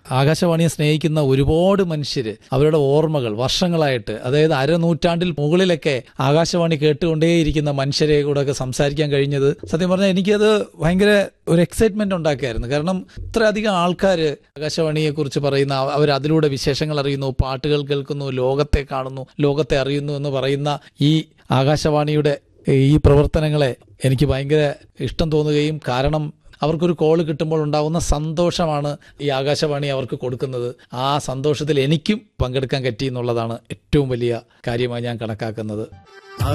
ആകാശവാണിയെ സ്നേഹിക്കുന്ന ഒരുപാട് മനുഷ്യര് അവരുടെ ഓർമ്മകൾ വർഷങ്ങളായിട്ട് അതായത് അരനൂറ്റാണ്ടിൽ മുകളിലൊക്കെ ആകാശവാണി കേട്ടുകൊണ്ടേയിരിക്കുന്ന മനുഷ്യരെ കൂടെ ഒക്കെ സംസാരിക്കാൻ കഴിഞ്ഞത് സത്യം പറഞ്ഞാൽ എനിക്കത് ഭയങ്കര ഒരു എക്സൈറ്റ്മെന്റ് ഉണ്ടാക്കിയായിരുന്നു കാരണം ഇത്രയധികം ആൾക്കാർ ആകാശവാണിയെ കുറിച്ച് പറയുന്ന അവർ അതിലൂടെ വിശേഷങ്ങൾ അറിയുന്നു പാട്ടുകൾ കേൾക്കുന്നു ലോകത്തെ കാണുന്നു ലോകത്തെ അറിയുന്നു എന്ന് പറയുന്ന ഈ ആകാശവാണിയുടെ ഈ പ്രവർത്തനങ്ങളെ എനിക്ക് ഭയങ്കര ഇഷ്ടം തോന്നുകയും കാരണം അവർക്കൊരു കോള് കിട്ടുമ്പോൾ ഉണ്ടാകുന്ന സന്തോഷമാണ് ഈ ആകാശവാണി അവർക്ക് കൊടുക്കുന്നത് ആ സന്തോഷത്തിൽ എനിക്കും പങ്കെടുക്കാൻ പറ്റി എന്നുള്ളതാണ് ഏറ്റവും വലിയ കാര്യമായി ഞാൻ കണക്കാക്കുന്നത്